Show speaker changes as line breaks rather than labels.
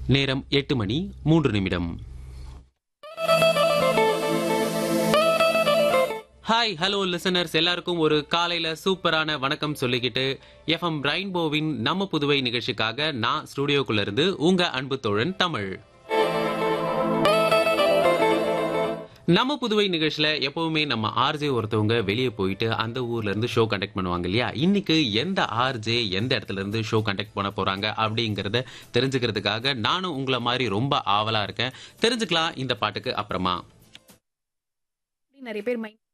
நேரம் எட்டு மணி மூன்று நிமிடம் ஹாய் ஹலோ லிசனர்ஸ் எல்லாருக்கும் ஒரு காலையில சூப்பரான வணக்கம் சொல்லிக்கிட்டு எஃப்எம் ரெயின்போவின் நம்ம புதுவை நிகழ்ச்சிக்காக நான் ஸ்டுடியோக்குள்ள இருந்து உங்க அன்பு தோழன் தமிழ் நம்ம புதுவை நிகழ்ச்சியில எப்பவுமே நம்ம ஆர்ஜே ஒருத்தவங்க வெளியே போயிட்டு அந்த ஊர்ல இருந்து ஷோ கண்டக்ட் பண்ணுவாங்க இல்லையா இன்னைக்கு எந்த ஆர்ஜே எந்த இடத்துல இருந்து ஷோ கண்டக்ட் பண்ண போறாங்க அப்படிங்கறத தெரிஞ்சுக்கிறதுக்காக நானும் உங்களை மாதிரி ரொம்ப ஆவலா இருக்கேன் தெரிஞ்சுக்கலாம் இந்த பாட்டுக்கு அப்புறமா
நிறைய பேர் மைண்ட்